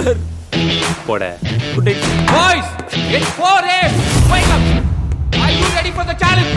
Sir போட good night Boys, it's 4 a.m. Wake up. Are you ready for the challenge?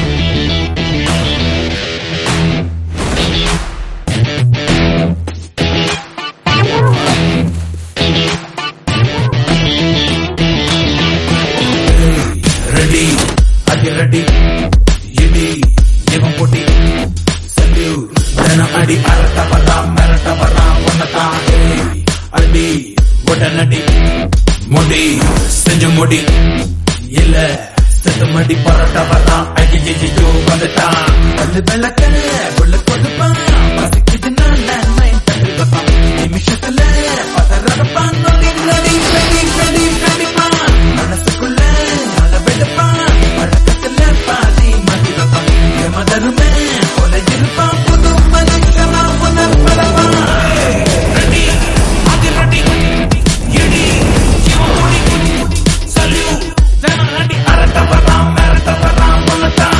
Ready அது ready இடி இவன் பொட்டி salute தினம் அடி அரட்ட வர்றான் மிரட்ட வர்றான் உன்னதான் அடி உடனடி முடி செஞ்சு முடி இல்ல செத்து மடி பரட்ட வர்றான் ஐயோ வந்துட்டான் பல்லு விளக்க உள்ள கொடுப்பான் பசிக்குது நான் நைன் தட்டு வைப்பான் நிமிஷத்துல பதறப்பான் நொடி நடி நடி நடி நடிப்பான் மனசுக்குள்ள மழை வெடுப்பான் பழக்கத்துல பாதி மதி வைப்பான் எமதருமே கொலை இருப்பான் புது மனுஷனா உணர்படப்பான் ரெடி அது ரெடி இடி இவன் முடி சல்யூட் தினம் அடி அரட்ட வர்றான் மிரட்ட வர்றான் உன்னதான்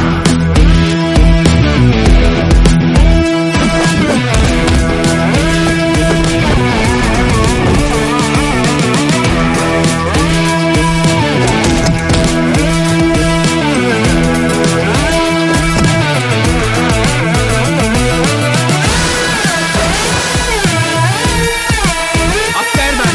Upstairs, man.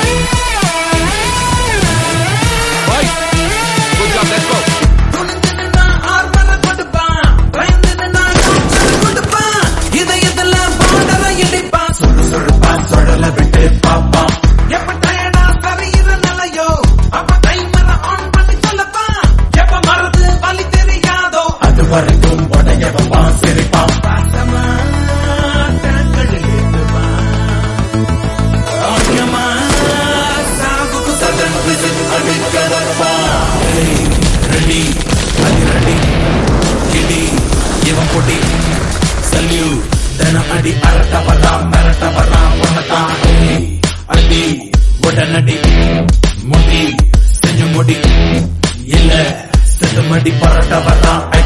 Boys, good job. Let's go. துணிஞ்சுன்னா ஆர்வல கொடுப்பான் பயந்துன்னா டாக்டர் கொடுப்பான் இதயத்துல பாடல இடிப்பான் சுடு சுடுப்பான் சுடல விட்டு பாப்பான் எப்ப டயர்டா சரியிற நிலையோ அப்ப டைமரை ஆன் பண்ணி சொல்லப்பான் எப்ப மறந்து வலி தெரியாதோ அது வரைக்கும் உடைய வைப்பான் சிரிப்பான் பாசமா டேங்கடில் ஏத்துவான் ஆக்கியமா சாகுக்கு சதன் விசில் அடிக்கிறப்பான் ரெடி அது ரெடி கிடி இவன் பொடி சல்யூட் தினம் அடி அரட்ட வர்றான் மிரட்ட வர்றான் உன்னதான் அடி உடனடி முடி செஞ்சு முடி இல்ல செத்து மடி பரட்ட வர்றான்